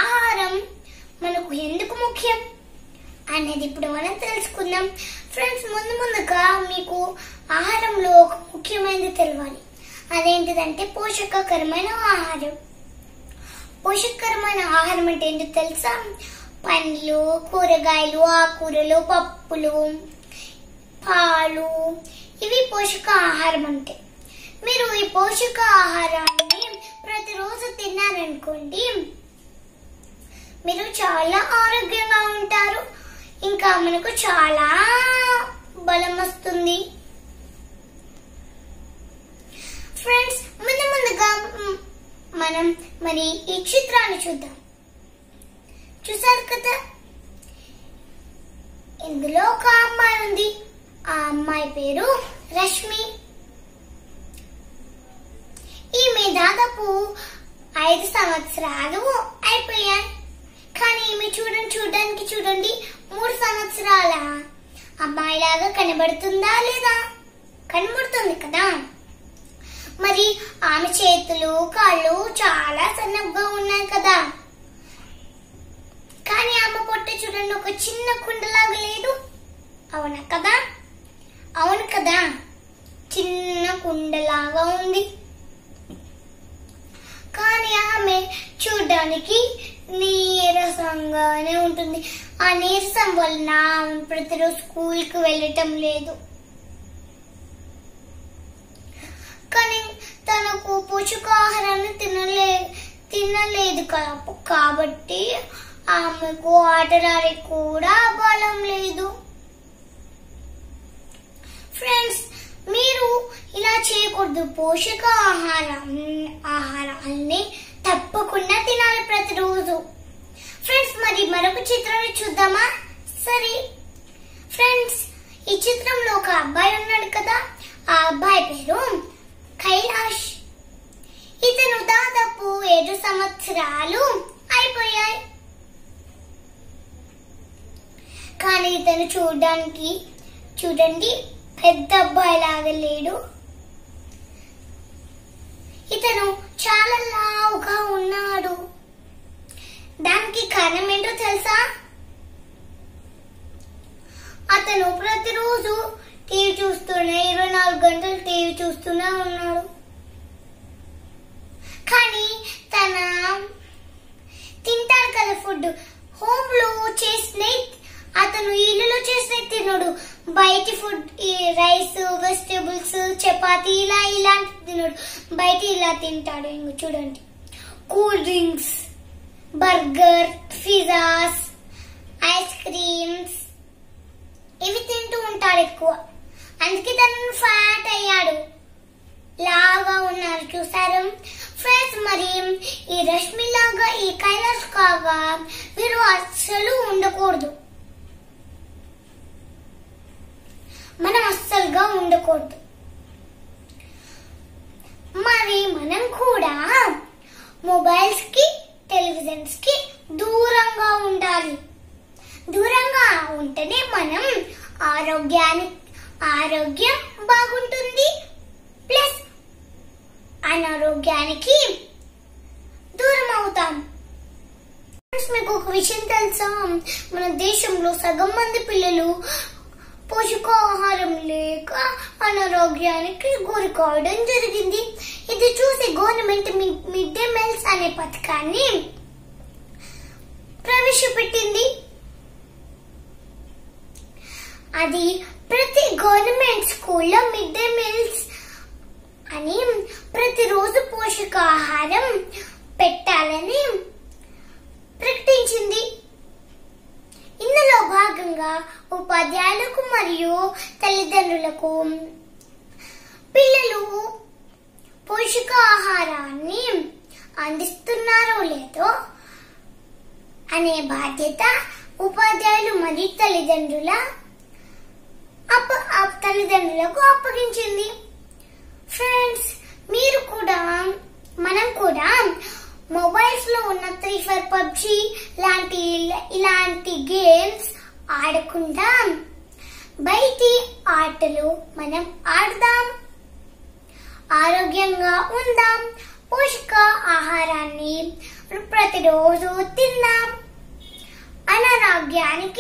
ఆహారం మనకు ఎందుకు ముఖ్యం అనేది ఇప్పుడు మనం తెలుసుకుందాం ఫ్రెండ్స్ ముందు ముందుగా మీకు ఆహారంలో ఒక ముఖ్యమైనది తెలియాలి అదేంటిదంటే పోషకకరమైన ఆహారం పోషకకరమైన ఆహారం అంటే ఏంటో తెలుసా పండ్లు కూరగాయలు ఆకుకూరలు పప్పులు పాలు ఇవి పోషక ఆహారం అంటే మీరు ఈ పోషక ఆహారాన్ని ప్రతిరోజు తిన్నారనుకోండి మీరు చాలా ఆరోగ్యంగా ఉంటారు ఇంకా మనకు చాలా బలం వస్తుంది ఫ్రెండ్స్ ముందు ముందుగా మ్, మనం మరి ఈ చిత్రాన్ని చూద్దాం చూసారు కదా ఇందులో ఒక అమ్మాయి ఉంది ఆ అమ్మాయి పేరు రష్మి ఈమె దాదాపు ఐదు సంవత్సరాలు అయిపోయాయి కానీ ఈమె చూడండి చూడడానికి చూడండి మూడు సంవత్సరాల అమ్మాయిలాగా కనబడుతుందా లేదా కనబడుతుంది కదా మరి ఆమె చేతులు కాళ్ళు చాలా సన్నగా ఉన్నాయి కదా కానీ ఆమె పొట్ట చూడండి ఒక చిన్న కుండలాగా లేదు అవునా కదా అవును కదా చిన్న కుండలాగా ఉంది కానీ ఆమె చూడడానికి నీరసంగానే ఉంటుంది ఆ నీరసం వలన ఆమె ప్రతిరోజు స్కూల్ కి వెళ్ళటం లేదు కానీ తనకు పోషకాహారాన్ని తినలే తినలేదు కా- కాబట్టి ఆమెకు ఆటలాడే కూడా బలం లేదు ఫ్రెండ్స్ మీరు ఇలా చేయకూడదు పోషక ఆహారం ఆహారాన్ని తప్పకుండా తినాలి ప్రతిరోజు ఫ్రెండ్స్ మరి మరొక చిత్రాన్ని చూద్దామా సరే ఫ్రెండ్స్ ఈ చిత్రంలో ఒక అబ్బాయి ఉన్నాడు కదా ఆ అబ్బాయి పేరు కైలాష్ ఇతను దాదాపు ఏడు సంవత్సరాలు అయిపోయాయి కానీ ఇతను చూడడానికి చూడండి పెద్ద అబ్బాయి లాగా లేడు ఇతను చాలా లావుగా ఉన్నాడు దానికి కారణం ఏంటో తెలుసా అతను ప్రతిరోజు టీవీ చూస్తూనే ఇరవై నాలుగు గంటలు టీవీ చూస్తూనే ఉన్నాడు కానీ తన తింటాడు కదా ఫుడ్ హోమ్ లో చేసిన అతను ఇల్లులో చేసిన తినడు బయటి ఫుడ్ ఈ రైస్ వెజిటేబుల్స్ చపాతి ఇలా ఇలాంటి తినడు బయట ఇలా తింటాడు ఇంక చూడండి cool drinks burger pizzas ice creams ఇవి తింటూ ఉంటాడు ఎక్కువ అందుకే తను ఫ్యాట్ అయ్యాడు లాగా ఉన్నారు చూసారు ఫ్రెండ్స్ మరి ఈ రష్మి లాగా ఈ కైలాష్ కాగా మీరు అస్సలు ఉండకూడదు మనం అస్సలుగా ఉండకూడదు మరి మనం కూడా మొబైల్స్ కి టెలివిజన్స్ కి దూరంగా ఉండాలి దూరంగా ఉంటేనే మనం ఆరోగ్యానికి ఆరోగ్యం బాగుంటుంది ప్లస్ అనారోగ్యానికి దూరం అవుతాం ఫ్రెండ్స్, మీకు ఒక విషయం తెలుసా మన దేశంలో సగం మంది పిల్లలు పోషకాహారం లేక అనారోగ్యానికి గురి కావడం జరిగింది ఇది చూసి గవర్నమెంట్ మిడ్ డే మీల్స్ అనే పథకాన్ని ప్రవేశపెట్టింది అది ప్రతి గవర్నమెంట్ స్కూల్లో మిడ్ డే మీల్స్ అని ప్రతిరోజు పోషకాహారం పెట్టాలని ప్రకటించింది ఇందులో భాగంగా ఉపాధ్యాయులకు మరియు తల్లిదండ్రులకు పిల్లలు పోషకాహారాన్ని అందిస్తున్నారో లేదో అనే బాధ్యత ఉపాధ్యాయులు మరియు తల్లిదండ్రుల అప్ప ఆ తల్లిదండ్రులకు అప్పగించింది ఫ్రెండ్స్ మీరు కూడా మనం కూడా మొబైల్స్ లో ఉన్న త్రీ ఫైర్ పబ్జి లాంటి ఇలాంటి గేమ్స్ ఆడకుండా బయటి ఆటలు మనం ఆడదాం ఆరోగ్యంగా ఉందాం పోషక ఆహారాన్ని ప్రతిరోజు తిందాం అని అనారోగ్యానికి